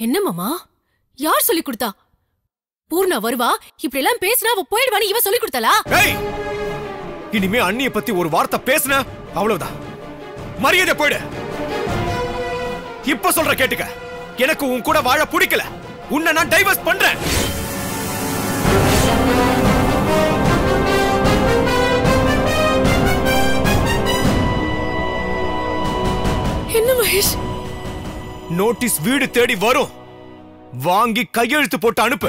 என்ன மாமா யார் சொல்லி கொடுத்தா பூர்ணா வருவா இப்படி எல்லாம் பேசினா அவ போயிடுவான்னு இவ சொல்லி கொடுத்தாளா ஏய் இனிமே அண்ணிய பத்தி ஒரு வார்த்தை பேசுன அவ்வளவுதான் மரியாதை போயிடு இப்ப சொல்ற கேட்டுக்க எனக்கு உன் கூட வாழ பிடிக்கல உன்னை நான் டைவர்ஸ் பண்றேன் என்ன மகேஷ் நோட்டீஸ் வீடு தேடி வரும் வாங்கி கையெழுத்து போட்டு அனுப்பு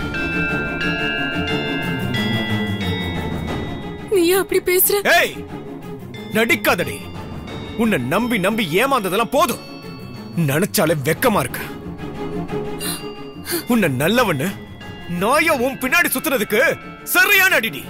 நீ ஏன் அப்படி பேசுற ஏய் நடிக்காதடி உன்னை நம்பி நம்பி ஏமாந்ததெல்லாம் போதும் நினைச்சாலே வெக்கமா இருக்கு உன்னை நல்லவன்னு நாயா உன் பின்னாடி சுத்துறதுக்கு சரியான அடிடி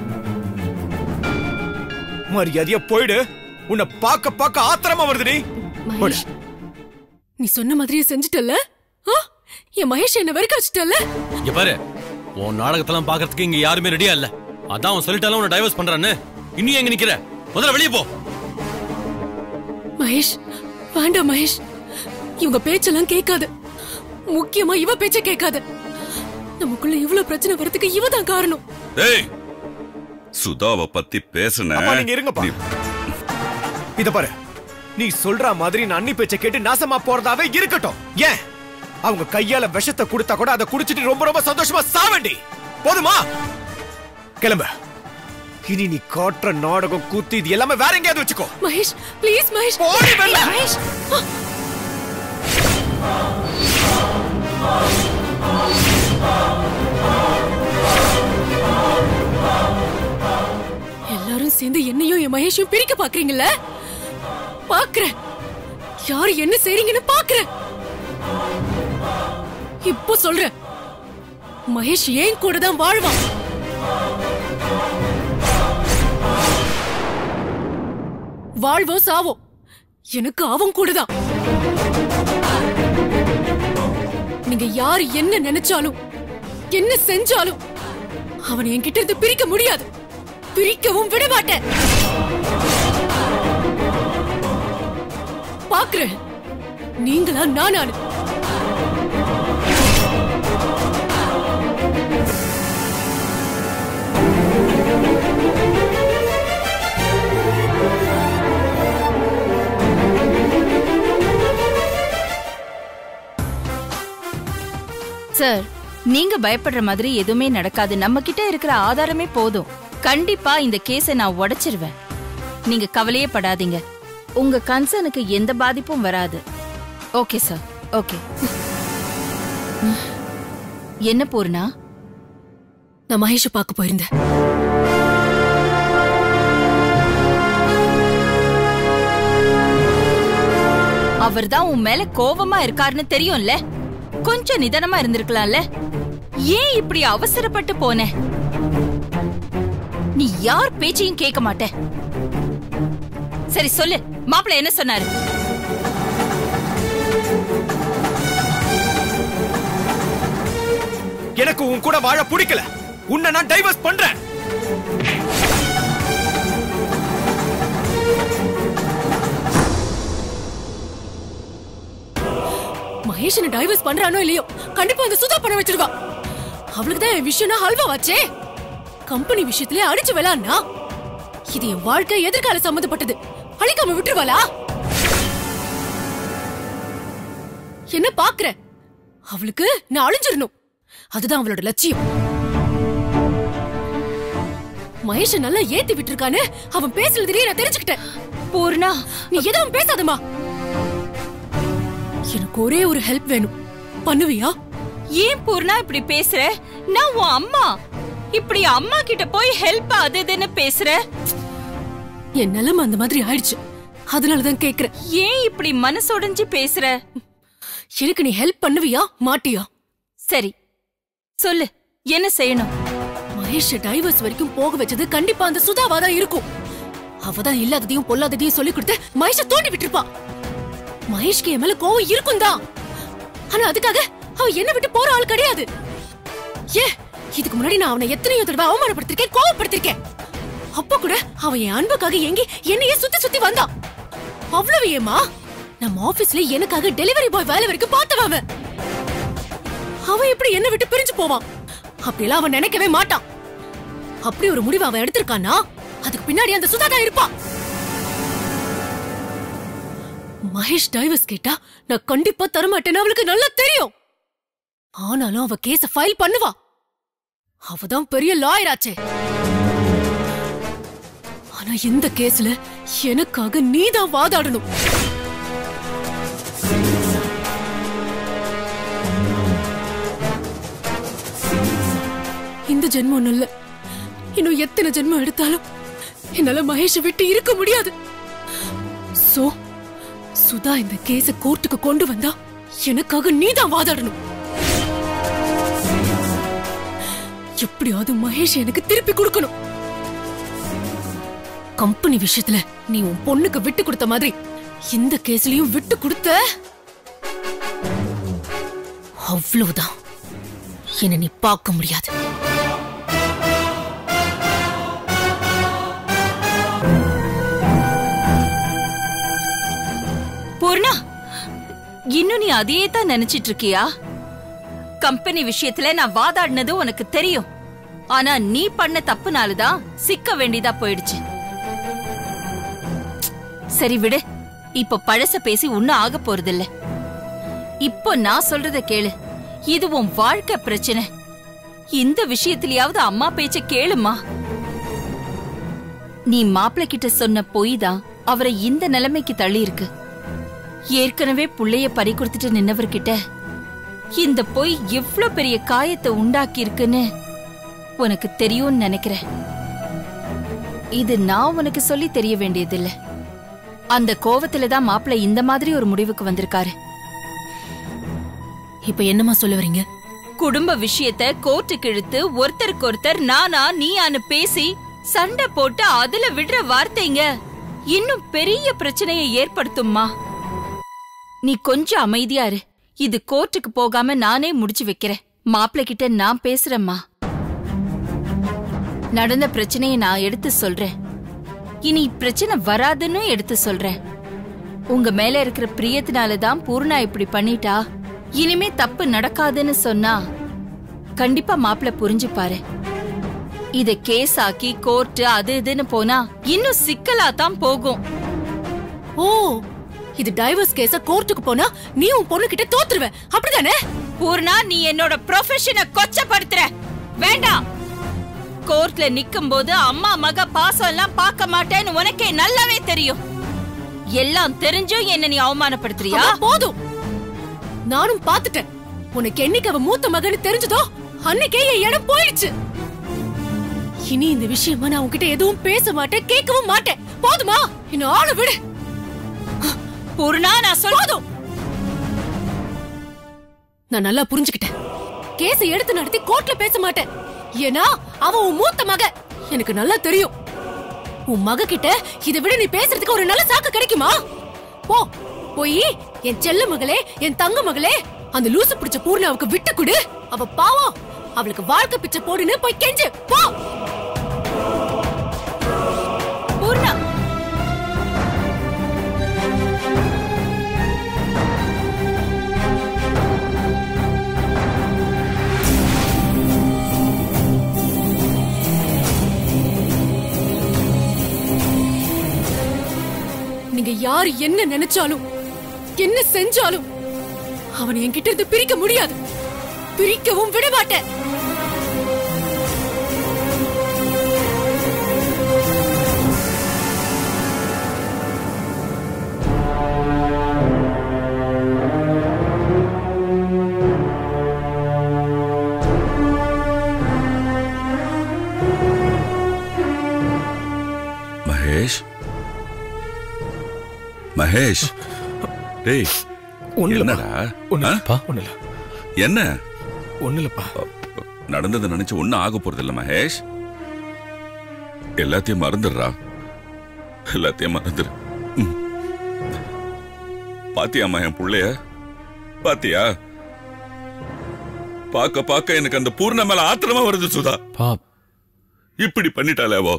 மரியாதையா போயிடு உன்னை பார்க்க பார்க்க ஆத்திரமா வருதுடி போடு. மகேஷ் நீ சொன்ன மாதிரியே செஞ்சுட்டல்ல ஆ? என் மகேஷ் என்ன வெறுக்க வச்சுட்டல்ல இங்க பாரு உன் நாடகத்தெல்லாம் பாக்குறதுக்கு இங்க யாருமே ரெடியா இல்ல அதான் அவன் சொல்லிட்டாலும் உன்னை டைவர்ஸ் பண்றான்னு இன்னும் எங்க நிக்கிற முதல்ல வெளியே போ மகேஷ் வேண்டாம் மகேஷ் இவங்க பேச்செல்லாம் கேட்காது முக்கியமா இவ பேச்ச கேட்காது நமக்குள்ள இவ்வளவு பிரச்சனை வரதுக்கு இவ தான் காரணம் டேய் சுதாவை பத்தி பேசுன அப்பா நீங்க இருங்கப்பா இத பாரு நீ சொல்ற மாதிரி நான் அண்ணி பேச்ச கேட்டு நாசமா போறதாவே இருக்கட்டும் ஏன் அவங்க கையால விஷத்தை கொடுத்தா கூட அதை குடிச்சிட்டு ரொம்ப ரொம்ப சந்தோஷமா சாவண்டி போதுமா கிளம்பு இனி நீ காட்டுற நாடகம் கூத்து இது எல்லாமே வேற எங்கேயாவது வச்சுக்கோ மகேஷ் ப்ளீஸ் மகேஷ் போடி வெளில. மகேஷ் ஆ. எல்லாரும் சேர்ந்து என்னையும் என் மகேஷையும் பிரிக்க பாக்குறீங்கல்ல பாக்குறேன் யாரு என்ன செய்றீங்கன்னு பாக்குறேன் இப்போ சொல்றேன் மகேஷ் ஏன் கூட தான் வாழ்வான் வாழ்வோ சாவோ எனக்கு அவன் கூடதான் நீங்க யார் என்ன நினைச்சாலும் என்ன செஞ்சாலும் அவனை என்கிட்ட இருந்து பிரிக்க முடியாது பிரிக்கவும் விட மாட்டேன் பாக்குறேன் நீங்களா நானானு சார் நீங்க பயப்படுற மாதிரி எதுவுமே நடக்காது நம்ம கிட்ட இருக்கிற ஆதாரமே போதும் கண்டிப்பா இந்த கேஸை நான் உடைச்சிருவேன் நீங்க கவலையே படாதீங்க உங்க கன்சர்னுக்கு எந்த பாதிப்பும் வராது ஓகே சார் ஓகே என்ன பூர்ணா நான் மகேஷ பார்க்க போயிருந்தேன் அவர்தான் உன் மேல கோவமா இருக்காருன்னு தெரியும்ல கொஞ்சம் நிதானமா இருந்திருக்கலாம்ல ஏன் இப்படி அவசரப்பட்டு போன நீ யார் பேச்சையும் கேட்க மாட்ட சரி சொல்லு மாப்பிள்ள என்ன சொன்னாரு எனக்கு உன் கூட வாழ பிடிக்கல உன்னை நான் டைவர்ஸ் பண்றேன் மகேஷனை டைவர்ஸ் பண்றானோ இல்லையோ கண்டிப்பா அந்த சுதா பண்ண வச்சிருவா அவளுக்கு தான் என் விஷயம்னா ஹல்வா வாச்சே கம்பெனி விஷயத்திலே அடிச்சு விளான்னா இது என் வாழ்க்கை எதிர்கால சம்பந்தப்பட்டது அழிக்காம விட்டுருவாளா என்ன பாக்குற அவளுக்கு நான் அழிஞ்சிரணும் அதுதான் அவளோட லட்சியம் மகேஷ நல்லா ஏத்தி விட்டுருக்கான்னு அவன் பேசுனதுலயே நான் தெரிஞ்சுக்கிட்டேன் பூர்ணா நீ எதுவும் பேசாதம்மா எனக்கு ஒரே ஒரு ஹெல்ப் வேணும் பண்ணுவியா ஏன் பூர்ணா இப்படி பேசுற நான் உன் அம்மா இப்படி அம்மா கிட்ட போய் ஹெல்ப் அது இதுன்னு பேசுற என் நிலைமை அந்த மாதிரி ஆயிடுச்சு அதனாலதான் கேக்குறேன் ஏன் இப்படி மனசுடைஞ்சு பேசுற எனக்கு நீ ஹெல்ப் பண்ணுவியா மாட்டியா சரி சொல்லு என்ன செய்யணும் மகேஷ் டைவர்ஸ் வரைக்கும் போக வச்சது கண்டிப்பா அந்த சுதாவா தான் இருக்கும் அவதான் இல்லாததையும் பொல்லாததையும் சொல்லி கொடுத்து மகேஷ தோண்டி விட்டுருப்பா மகேஷ்க்கு என் மேல கோவம் இருக்கும் தான் ஆனா அதுக்காக அவ என்ன விட்டு போற ஆள் கிடையாது ஏ இதுக்கு முன்னாடி நான் அவனை எத்தனையோ தடவை அவமானப்படுத்திருக்கேன் கோவப்படுத்திருக்கேன் அப்ப கூட அவன் என் அன்புக்காக எங்கி என்னையே சுத்தி சுத்தி வந்தான் அவ்வளவு ஏமா நம்ம ஆபீஸ்ல எனக்காக டெலிவரி பாய் வேலை வரைக்கும் பார்த்தவன் அவன் அவன் எப்படி என்ன விட்டு பிரிஞ்சு போவான் அப்படியெல்லாம் அவன் நினைக்கவே மாட்டான் அப்படி ஒரு முடிவு அவன் எடுத்திருக்கானா அதுக்கு பின்னாடி அந்த சுதா தான் இருப்பா மகேஷ் டைவர்ஸ் கேட்டா நான் கண்டிப்பா தரமாட்டேன்னு அவளுக்கு நல்லா தெரியும் ஆனாலும் அவ கேஸ ஃபைல் பண்ணுவா அவதான் பெரிய லாயர் ஆச்சே ஆனா இந்த கேஸ்ல எனக்காக நீதான் வாதாடணும் இந்த ஜென்மம் இல்ல இன்னும் எத்தனை ஜென்மம் எடுத்தாலும் என்னால மகேஷை விட்டு இருக்க முடியாது சோ சுதா இந்த கேஸ கோர்ட்டுக்கு கொண்டு வந்தா எனக்காக நீதான் வாதாடணும் எப்படியாவது மகேஷ் எனக்கு திருப்பி கொடுக்கணும் கம்பெனி விஷயத்துல நீ உன் பொண்ணுக்கு விட்டு கொடுத்த மாதிரி இந்த கேஸ்லயும் விட்டு கொடுத்த அவ்வளவுதான் என்ன நீ பார்க்க முடியாது பூர்ணா இன்னும் நீ அதையே தான் நினைச்சிட்டு இருக்கியா கம்பெனி விஷயத்துல நான் வாதாடினது உனக்கு தெரியும் ஆனா நீ பண்ண தப்புனாலதான் சிக்க வேண்டியதா போயிடுச்சு சரி விடு இப்ப பழச பேசி ஒன்னும் ஆக போறதில்ல இப்போ நான் சொல்றத கேளு இது உன் வாழ்க்கை பிரச்சனை இந்த விஷயத்திலயாவது அம்மா பேச்ச கேளுமா நீ மாப்பிள்ளை கிட்ட சொன்ன பொய் தான் அவரை இந்த நிலைமைக்கு தள்ளி இருக்கு ஏற்கனவே புள்ளைய பறி கொடுத்துட்டு நின்னவர்கிட்ட இந்த பொய் எவ்ளோ பெரிய காயத்தை உண்டாக்கி இருக்குன்னு உனக்கு தெரியும்னு நினைக்கிறேன் இது நான் உனக்கு சொல்லி தெரிய வேண்டியதில்ல அந்த கோவத்துல தான் மாப்பிள்ளை இந்த மாதிரி ஒரு முடிவுக்கு வந்திருக்காரு இப்ப என்னமா சொல்ல வரீங்க குடும்ப விஷயத்த கோர்ட்டுக்கு இழுத்து ஒருத்தருக்கு ஒருத்தர் நானா நீயான்னு பேசி சண்டை போட்டு அதுல விடுற வார்த்தைங்க இன்னும் பெரிய பிரச்சனையை ஏற்படுத்தும்மா நீ கொஞ்சம் அமைதியா இரு இது கோர்ட்டுக்கு போகாம நானே முடிச்சு வைக்கிறேன் மாப்பிள்ளை கிட்ட நான் பேசுறேம்மா நடந்த பிரச்சனையை நான் எடுத்து சொல்றேன் இனி பிரச்சனை வராதுன்னு எடுத்து சொல்றேன் உங்க மேல இருக்கிற பிரியத்தினால தான் பூர்ணா இப்படி பண்ணிட்டா இனிமே தப்பு நடக்காதுன்னு சொன்னா கண்டிப்பா மாப்பிள்ள புரிஞ்சுப்பாரு இத கேஸ் ஆக்கி கோர்ட் அது இதுன்னு போனா இன்னும் சிக்கலா தான் போகும் ஓ இது டைவர்ஸ் கேஸ கோர்ட்டுக்கு போனா நீ உன் பொண்ணு கிட்ட தோத்துருவ அப்படிதானே பூர்ணா நீ என்னோட ப்ரொஃபஷனை கொச்சப்படுத்துற வேண்டாம் கோர்ட்ல நிக்கும் போது அம்மா மக பாசம் எல்லாம் பார்க்க மாட்டேன்னு உனக்கே நல்லாவே தெரியும் எல்லாம் தெரிஞ்சும் என்ன நீ அவமானப்படுத்துறியா அம்மா, போதும் நானும் பாத்துட்டேன் உனக்கு என்னைக்கு அவ மூத்த மகன்னு தெரிஞ்சதோ அன்னைக்கே என் இடம் போயிடுச்சு இனி இந்த விஷயமா நான் உன்கிட்ட எதுவும் பேச மாட்டேன் கேட்கவும் மாட்டேன் போதுமா இன்னும் ஆள விடு பூர்ணா நான் சொல் போதும் நான் நல்லா புரிஞ்சுக்கிட்டேன் கேஸ எடுத்து நடத்தி கோர்ட்ல பேச மாட்டேன் ஏன்னா அவ உன் மூத்த மக எனக்கு நல்லா தெரியும் உன் மக கிட்ட இதை விட நீ பேசுறதுக்கு ஒரு நல்ல சாக்கு கிடைக்குமா போ போய் என் செல்ல மகளே என் தங்க மகளே அந்த லூசு பிடிச்ச பூர்ணாவுக்கு விட்டு கொடு அவ பாவம் அவளுக்கு வாழ்க்கை பிச்சை போடுன்னு போய் கெஞ்சு போ பூர்ணா நீங்க யாரு என்ன நினைச்சாலும் என்ன செஞ்சாலும் அவனை என்கிட்ட இருந்து பிரிக்க முடியாது பிரிக்கவும் விட மாட்டேன் மகேஷ் மகேஷ் டேய் ஒண்ணு இல்லப்பா. என்னடா ஒண்ணு ஆ? இல்லப்பா. ஒண்ணு இல்ல என்ன ஒண்ணு இல்லப்பா நடந்ததை நினைச்சு ஒண்ணும் ஆக போறது இல்ல மகேஷ் எல்லாத்தையும் மறந்துடுறா எல்லாத்தையும் மறந்துரு ம். பாத்தியாம்மா என் புள்ளைய பாத்தியா பாக்க பாக்க எனக்கு அந்த பூர்ண மேல ஆத்திரமா வருது சுதா பா இப்படி பண்ணிட்டாளே அவோ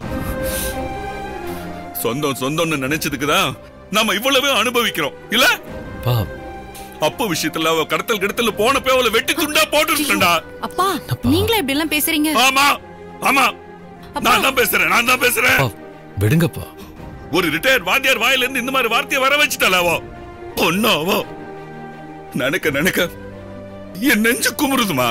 சொந்தம் சொந்தம்னு நினைச்சதுக்கு தான் நாம இவ்வளவு அனுபவிக்கிறோம் இல்ல பா அப்ப விஷயத்துல அவ கடத்தல் கிடத்தல போனப்ப அவளை வெட்டி துண்டா போட்டுட்டா அப்பா நீங்களே இப்படி எல்லாம் பேசுறீங்க ஆமா ஆமா நான் தான் பேசுறேன் நான் தான் பேசுறேன் அப்பா விடுங்கப்பா ஒரு ரிட்டையர்ட் வாத்தியார் வாயில இருந்து இந்த மாதிரி வார்த்தையை வர வச்சுட்டாளா அவ பொண்ணு அவ நினைக்க நினைக்க என் நெஞ்சு குமுறுதுமா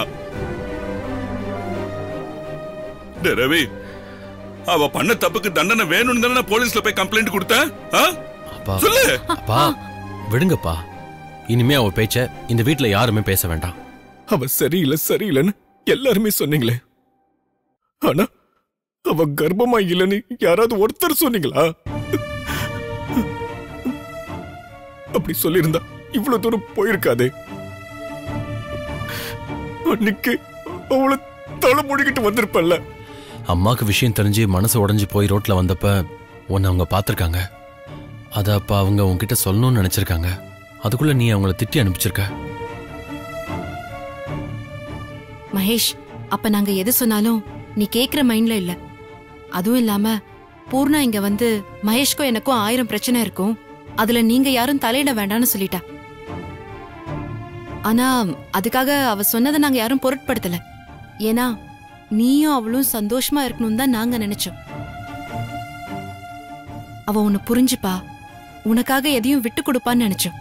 டேய் ரவி அவ பண்ண தப்புக்கு தண்டனை வேணும்னு தானே நான் போலீஸ்ல போய் கம்ப்ளைண்ட் கொடுத்தேன் ஆ? அப்பா சொல்லு அப்பா விடுங்கப்பா இனிமே அவ பேச்ச இந்த வீட்ல யாருமே பேச வேண்டாம் அவ சரியில்லை சரியில்லைன்னு எல்லாருமே சொன்னீங்களே ஆனா அவ கர்ப்பமா இல்லைன்னு யாராவது ஒருத்தர் சொன்னீங்களா அப்படி சொல்லியிருந்தா இவ்வளவு தூரம் போயிருக்காதே அன்னைக்கு அவளை தலை முடிக்கிட்டு வந்திருப்பல்ல அம்மாக்கு விஷயம் தெரிஞ்சு மனசு உடைஞ்சு போய் ரோட்ல வந்தப்ப உன்னை அவங்க பார்த்திருக்காங்க அத அப்ப அவங்க உன்கிட்ட சொல்லணும்னு நினைச்சிருக்காங்க அதுக்குள்ள நீ அவங்கள திட்டி அனுப்பிச்சிருக்க மகேஷ் அப்ப நாங்க எது சொன்னாலும் நீ கேக்குற மைண்ட்ல இல்ல அதுவும் இல்லாம பூர்ணா இங்க வந்து மகேஷ்க்கும் எனக்கும் ஆயிரம் பிரச்சனை இருக்கும் அதுல நீங்க யாரும் தலையிட வேண்டாம்னு சொல்லிட்டா ஆனா அதுக்காக அவ சொன்னதை நாங்க யாரும் பொருட்படுத்தல ஏன்னா நீயும் அவளும் சந்தோஷமா இருக்கணும் தான் நாங்க நினைச்சோம் அவ உன்னை புரிஞ்சுப்பா உனக்காக எதையும் விட்டு கொடுப்பான்னு நினைச்சோம்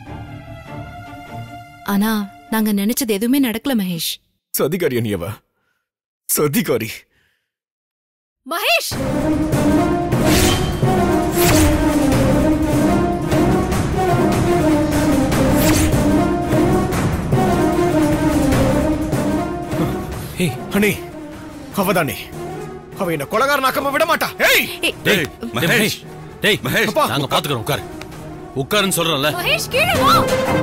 ஆனா நாங்க நினைச்சது எதுவுமே நடக்கல மகேஷ் சதிகாரி அணியவ சதிகாரி மகேஷ் ஏய் அண்ணே அவதானே அவ என்ன கொலகாரனாக்காம விட மாட்டா ஏய் டேய் டேய், மகேஷ் மகேஷ் டேய் மகேஷ் அப்பா. நாங்க பாத்துக்கிறோம் உட்காரு உட்காருன்னு சொல்றேன்ல மகேஷ் கீழே வா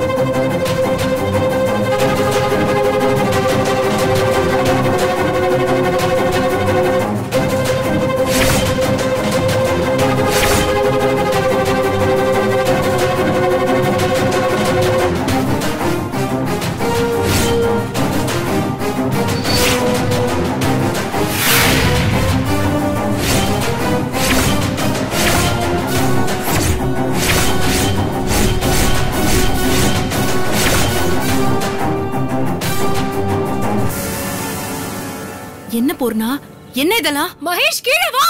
என்ன பூர்ணா என்ன இதெல்லாம் மகேஷ் கீழே வா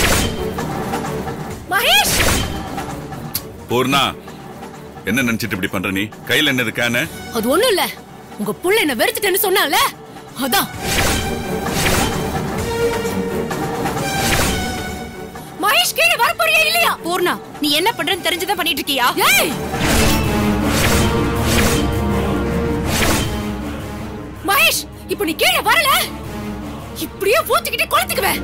மகேஷ் பூர்ணா என்ன நினைச்சிட்டு இப்படி பண்ற நீ கையில என்னது கேன அது ஒண்ணும் இல்ல உங்க புள்ள என்ன வெறுத்துட்டேன்னு சொன்னால அதான் மகேஷ் கீழே வர போறியா இல்லையா பூர்ணா நீ என்ன பண்றன்னு தெரிஞ்சுதான் பண்ணிட்டு இருக்கியா ஏய் மகேஷ் இப்போ நீ கீழே வரல இப்படியே ஊத்திக்கிட்டு கொளுத்துக்குவேன்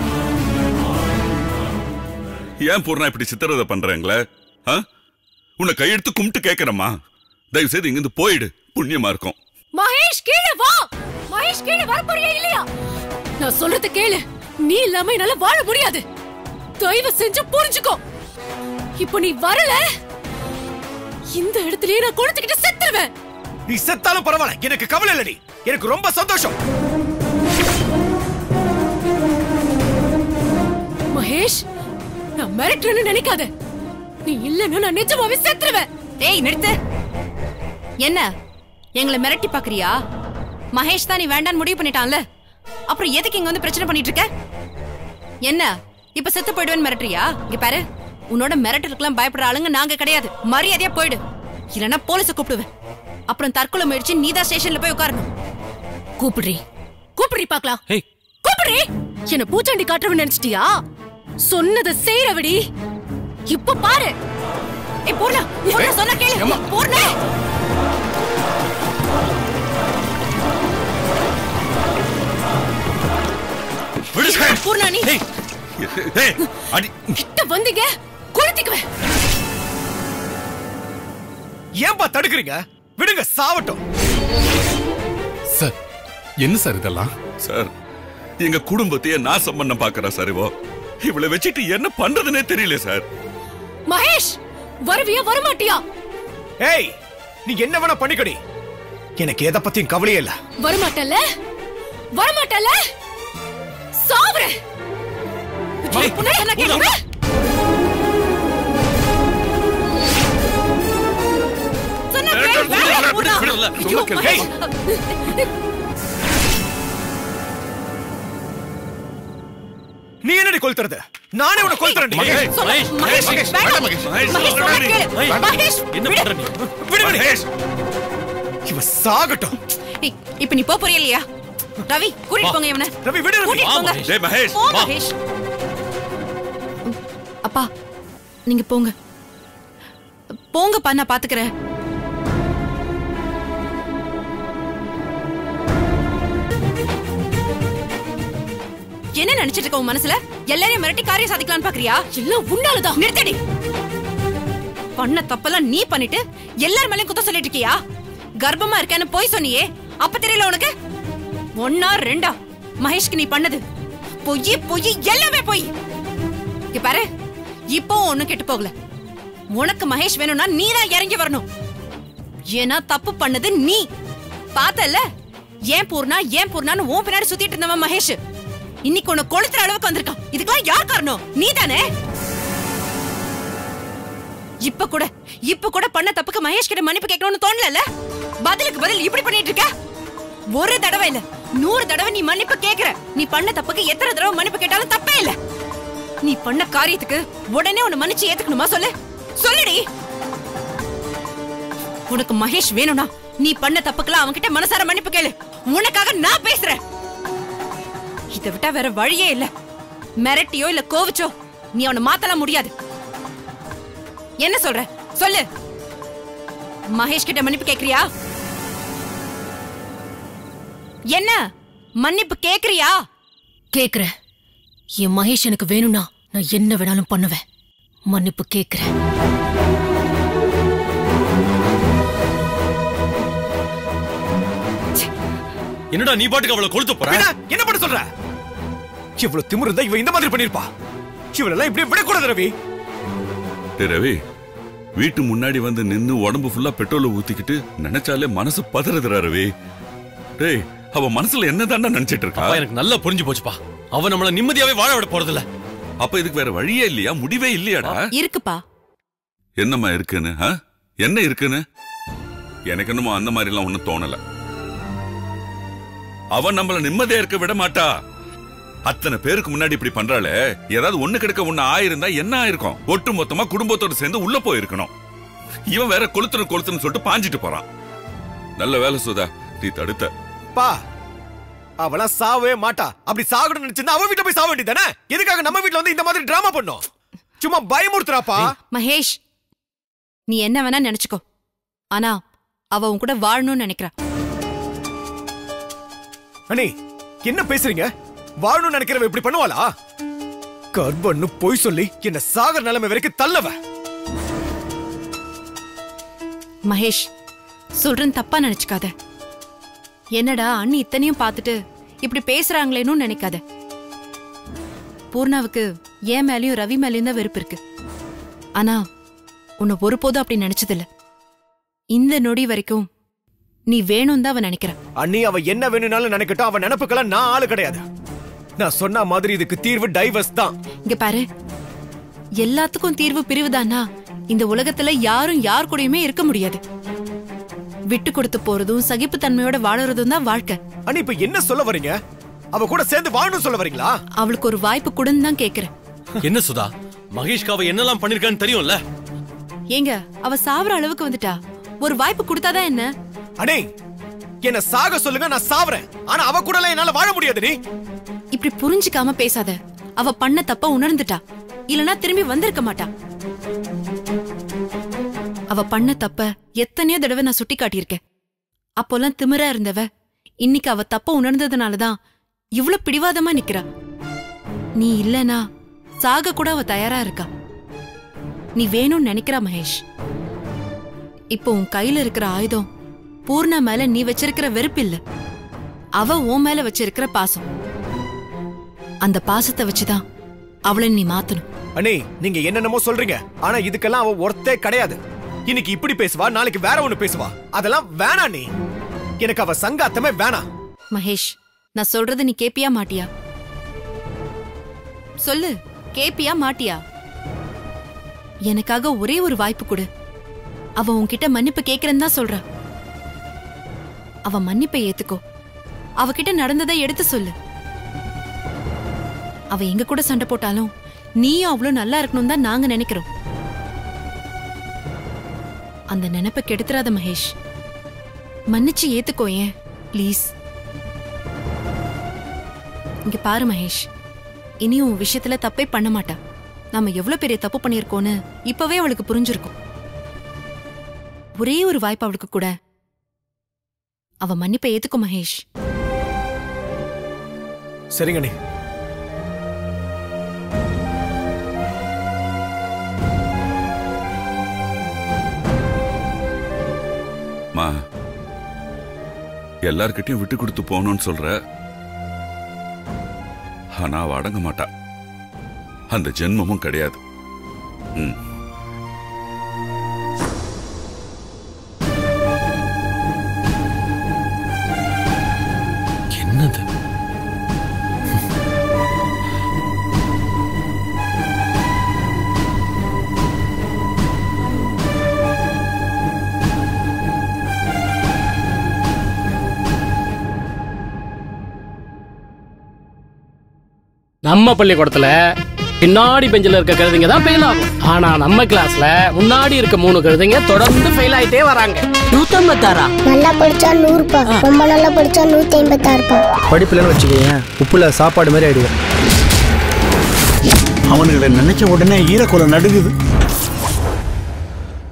ஏன் பூர்ணா இப்படி சித்திரவதை பண்றாங்களே ஆ? உன்னை கையெடுத்து கும்பிட்டு கேக்குறேம்மா தயவு செய்து இங்கிருந்து போயிடு புண்ணியமா இருக்கும் மகேஷ் கீழே வா மகேஷ் கீழே வர போறியா இல்லையா நான் சொல்றது கேளு நீ இல்லாம என்னால வாழ முடியாது தயவு செஞ்சு புரிஞ்சுக்கோ இப்போ நீ வரல இந்த இடத்துலயே நான் கொளுத்துக்கிட்டு செத்துருவேன் நீ செத்தாலும் பரவாயில்ல எனக்கு கவலை இல்லடி எனக்கு ரொம்ப சந்தோஷம் மகேஷ் நான் மிரட்டுறேன்னு நினைக்காத நீ இல்லன்னா நான் நிஜமாவே செத்துருவேன் ஏய் நிறுத்து என்ன எங்களை மிரட்டி பாக்குறியா மகேஷ் தான் நீ வேண்டான்னு முடிவு பண்ணிட்டான்ல அப்புறம் எதுக்கு இங்க வந்து பிரச்சனை பண்ணிட்டு இருக்க என்ன இப்ப செத்து போயிடுவேன்னு மிரட்டுறியா இங்க பாரு உன்னோட மிரட்டலுக்குலாம் பயப்படுற ஆளுங்க நாங்க கிடையாது மரியாதையா போயிடு இல்லனா போலீஸ கூப்பிடுவேன் அப்புறம் தற்கொலை முயற்சி நீதான் ஸ்டேஷன்ல போய் உட்காரணும் கூப்பிடுறி கூப்பிடுறி பாக்கலாம் ஏய் கூப்பிடுறி என்ன பூச்சாண்டி காட்டுறவன் நினைச்சிட்டியா சொன்னதை செய்யறவடி இப்ப பாரு ஏய் பூர்ணா பூர்ணா சொன்னா கேளு பூர்ணா விடு சார். பூர்ணா நீ ஏய் ஏய், அடி கிட்ட வந்தீங்க கொளுத்திக்குவேன் ஏன்பா தடுக்கிறீங்க விடுங்க சாவட்டும் சார் என்ன சார் இதெல்லாம் சார் எங்க குடும்பத்தையே நாசம் பண்ண பாக்குறா சார் இவோ இவளை வச்சுட்டு என்ன பண்றதுனே தெரியல சார் மகேஷ் வருவியா வரமாட்டியா ஏய் நீ என்ன வேணா பண்ணிக்கடி எனக்கு எதை பத்தியும் கவலையே இல்ல வரமாட்டல வரமாட்டல சாவுற ஏய், உன்னை சொன்னா கேக்குற? சொன்னா கேளு வேலையை போடா. ஐயோ, மகேஷ். நீ என்னடி கொளுத்துறது நானே உன்னை கொளுத்துறேன் மகேஷ், சொல்ல- மகேஷ், மகேஷ், வேண்டாம். வேண்டாம் மகேஷ். மகேஷ், மகேஷ், சொல்ல வேண்டாம். கேளு. மகேஷ், என்ன விடு. பண்ற நீ விடு விடு மகேஷ் இவ சாகட்டும் ஏய், இப்ப நீ போப் போறியா இல்லையா ரவி கூட்டிட்டு போங்க இவனை ரவி விடு ரவி கூட்டிட்டு வா, போங்க மகேஷ். டேய் மகேஷ் போ மகேஷ் அப்பா நீங்க போங்க போங்கப்பா நான் பாத்துக்கிறேன் என்ன நினைச்சிட்டு இருக்க உன் மனசுல எல்லாரையும் மிரட்டி காரியம் சாதிக்கலாம்னு பாக்குறியா எல்லாம் உன்னாலதான் நிறுத்தடி பண்ண தப்பெல்லாம் நீ பண்ணிட்டு எல்லார் மேலயும் குத்தம் சொல்லிட்டு இருக்கியா கர்ப்பமா இருக்கேன்னு போய் சொன்னியே அப்ப தெரியல உனக்கு ஒன்னா ரெண்டா மகேஷ்க்கு நீ பண்ணது பொய் பொய் எல்லாமே பொய் இங்க பாரு இப்போ ஒண்ணும் கெட்டு போகல உனக்கு மகேஷ் வேணும்னா நீ தான் இறங்கி வரணும் ஏன்னா தப்பு பண்ணது நீ பார்த்தல ஏன் பூர்ணா ஏன் பூர்ணான்னு உன் பின்னாடி சுத்திட்டு இருந்தவன் மகேஷ் இன்னைக்கு உன்னை கொளுத்துற அளவுக்கு வந்திருக்கான் இதுக்கெல்லாம் யார் காரணம் நீ தானே இப்ப கூட இப்ப கூட பண்ண தப்புக்கு மகேஷ் கிட்ட மன்னிப்பு கேட்கணும்னு தோணல பதிலுக்கு பதில் இப்படி பண்ணிட்டு இருக்க ஒரு தடவை இல்ல நூறு தடவை நீ மன்னிப்பு கேக்குற நீ பண்ண தப்புக்கு எத்தனை தடவை மன்னிப்பு கேட்டாலும் தப்பே இல்ல நீ பண்ண காரியத்துக்கு உடனே உன்னை மன்னிச்சு ஏத்துக்கணுமா சொல்லு சொல்லுடி உனக்கு மகேஷ் வேணும்னா நீ பண்ண தப்புக்கெல்லாம் அவன்கிட்ட மனசார மன்னிப்பு கேளு உனக்காக நான் பேசுறேன் இதை விட்டா வேற வழியே இல்ல மிரட்டியோ இல்ல கோவிச்சோ நீ அவனை மாத்தலாம் முடியாது என்ன சொல்ற சொல்லு மகேஷ் கிட்ட மன்னிப்பு கேக்குறியா என்ன மன்னிப்பு கேக்குறியா கேக்குறேன் என் மகேஷ் எனக்கு வேணும்னா நான் என்ன வேணாலும் பண்ணுவேன் மன்னிப்பு கேக்குறேன் என்னடா நீ பாட்டுக்கு அவளை கொளுத்த போற என்ன என்ன பண்ண சொல்ற இவ்வளவு திமிரு இருந்தா இவ இந்த மாதிரி பண்ணிருப்பா இவளெல்லாம் இப்படியே விடக்கூடாது ரவி டேய் ரவி வீட்டு முன்னாடி வந்து நின்னு உடம்பு ஃபுல்லா பெட்ரோலை ஊத்திக்கிட்டு நினைச்சாலே மனசு பதறதுடா ரவி டேய் அவ மனசுல என்ன நினைச்சிட்டு இருக்கா அப்பா எனக்கு நல்லா புரிஞ்சு போச்சுப்பா அவ நம்மள நிம்மதியாவே வாழ விட போறது இல்ல அப்ப இதுக்கு வேற வழியே இல்லையா முடிவே இல்லையாடா இருக்குப்பா என்னம்மா இருக்குன்னு ஆ? என்ன இருக்குன்னு எனக்கு என்னமோ அந்த மாதிரி எல்லாம் ஒண்ணும் தோணல அவன் நம்மள நிம்மதியா இருக்க விட மாட்டா அத்தனை பேருக்கு முன்னாடி இப்படி பண்றாளே ஏதாவது ஒண்ணு கிடைக்க ஒண்ணு ஆயிருந்தா என்ன ஆயிருக்கும் ஒட்டு மொத்தமா குடும்பத்தோட சேர்ந்து உள்ள போயிருக்கணும் இவன் வேற கொளுத்துன்னு கொளுத்துன்னு சொல்லிட்டு பாஞ்சிட்டு போறான் நல்ல வேலை சுதா நீ தடுத்த பா அவளா சாவே மாட்டா அப்படி சாகணும்னு நினைச்சிருந்தா அவ வீட்டுல போய் சாக வேண்டியதானே எதுக்காக நம்ம வீட்ல வந்து இந்த மாதிரி டிராமா பண்ணோம் சும்மா பயமுறுத்துறாப்பா மகேஷ் நீ என்ன வேணா நினைச்சுக்கோ ஆனா அவ உன் கூட வாழணும்னு நினைக்கிறா அண்ணி என்ன பேசுறீங்க வாழணும்னு நினைக்கிறவ இப்படி பண்ணுவாளா கர்ப்பன்னு பொய் சொல்லி என்ன சாகர நிலைமை வரைக்கும் தள்ளவ மகேஷ் சொல்றேன் தப்பா நினைச்சுக்காத என்னடா அண்ணி இத்தனையும் பார்த்துட்டு இப்படி பேசுறாங்களேன்னு நினைக்காத பூர்ணாவுக்கு என் மேலயும் ரவி மேலயும் தான் வெறுப்பு இருக்கு ஆனா உன்னை ஒருபோதும் அப்படி நினைச்சதில்ல இந்த நொடி வரைக்கும் நீ வேணும் தான் அவ நினைக்கிறா அண்ணி அவ என்ன வேணும்னாலும் நினைக்கட்டும் அவ நினைப்புக்கெல்லாம் நான் ஆளு கிடையாது நான் சொன்ன மாதிரி இதுக்கு தீர்வு டைவர்ஸ் தான் இங்க பாரு எல்லாத்துக்கும் தீர்வு பிரிவுதானா இந்த உலகத்துல யாரும் யார் கூடயுமே இருக்க முடியாது விட்டு கொடுத்து போறதும் சகிப்புத்தன்மையோட வாழறதும் தான் வாழ்க்கை அண்ணி இப்ப என்ன சொல்ல வரீங்க அவ கூட சேர்ந்து வாழணும் சொல்ல வரீங்களா அவளுக்கு ஒரு வாய்ப்பு கொடுன்னு தான் கேக்குறேன் என்ன சுதா மகேஷ்க்கு அவ என்னெல்லாம் பண்ணிருக்கான்னு தெரியும்ல ஏங்க அவ சாவற அளவுக்கு வந்துட்டா ஒரு வாய்ப்பு கொடுத்தாதான் என்ன அண்ணே என்ன சாக சொல்லுங்க நான் சாவறேன் ஆனா அவ கூட எல்லாம் என்னால வாழ முடியாது நீ இப்படி புரிஞ்சுக்காம பேசாத அவ பண்ண தப்ப உணர்ந்துட்டா இல்லனா திரும்பி வந்திருக்க மாட்டா அவ பண்ண தப்ப எத்தனையோ தடவை நான் சுட்டி காட்டியிருக்கேன் அப்போல்லாம் திமிரா இருந்தவ இன்னைக்கு அவ தப்ப உணர்ந்ததுனாலதான் இவ்ளோ பிடிவாதமா நிக்கிறா நீ இல்லனா சாக கூட அவ தயாரா இருக்கா நீ வேணும்னு நினைக்கிறா மகேஷ் இப்போ உன் கையில இருக்கிற ஆயுதம் பூர்ணா மேல நீ வச்சிருக்கிற வெறுப்பு இல்ல அவ உன் மேல வச்சிருக்கிற பாசம் அந்த பாசத்தை வச்சுதான் அவளை நீ மாத்தணும் அண்ணே நீங்க என்னென்னமோ சொல்றீங்க ஆனா இதுக்கெல்லாம் அவ ஒர்த்தே கிடையாது இன்னைக்கு இப்படி பேசுவா நாளைக்கு வேற ஒண்ணு பேசுவா அதெல்லாம் வேணாம் நீ எனக்கு அவ சங்காத்தமே வேணாம் மகேஷ் நான் சொல்றது நீ கேப்பியா மாட்டியா சொல்லு கேப்பியா மாட்டியா எனக்காக ஒரே ஒரு வாய்ப்பு கொடு அவ உன்கிட்ட மன்னிப்பு கேக்குறேன்னு தான் சொல்றா அவ மன்னிப்பை ஏத்துக்கோ அவகிட்ட நடந்ததை எடுத்து சொல்லு அவ எங்க கூட சண்டை போட்டாலும் நீயும் அவ்வளவு நல்லா இருக்கணும் தான் நாங்க நினைக்கிறோம் அந்த நினைப்பை கெடுத்துறாத மகேஷ் மன்னிச்சு ஏத்துக்கோ ஏன் ப்ளீஸ் இங்க பாரு மகேஷ் இனியும் உன் விஷயத்துல தப்பே பண்ண மாட்டா நாம எவ்வளவு பெரிய தப்பு பண்ணியிருக்கோன்னு இப்பவே அவளுக்கு புரிஞ்சிருக்கும் ஒரே ஒரு வாய்ப்பு அவளுக்கு கூட அவ மன்னிப்பை ஏத்துக்கோ மகேஷ் சரிங்க நீ மா எல்லார்கிட்டயும் விட்டு கொடுத்து போகணும்னு சொல்ற ஆனா அவ அடங்க மாட்டா அந்த ஜென்மமும் கிடையாது ம் என்னது நம்ம பள்ளிக்கூடத்துல பின்னாடி பெஞ்சில் இருக்க கழுதைங்க தான் ஃபெயில் ஆகும் ஆனா நம்ம கிளாஸ்ல முன்னாடி இருக்க மூணு கழுதைங்க தொடர்ந்து ஃபெயில் ஆயிட்டே வராங்க நூத்தம்பத்தாறா நல்லா படிச்சா நூறுப்பா ரொம்ப நல்லா படிச்சா நூத்தி ஐம்பத்தாறுப்பா படிப்புலன்னு வச்சுக்கோங்க உப்புல சாப்பாடு மாதிரி ஆயிடுவோம் அவனுங்களை நினைச்ச உடனே ஈரக்குலை நடுங்குது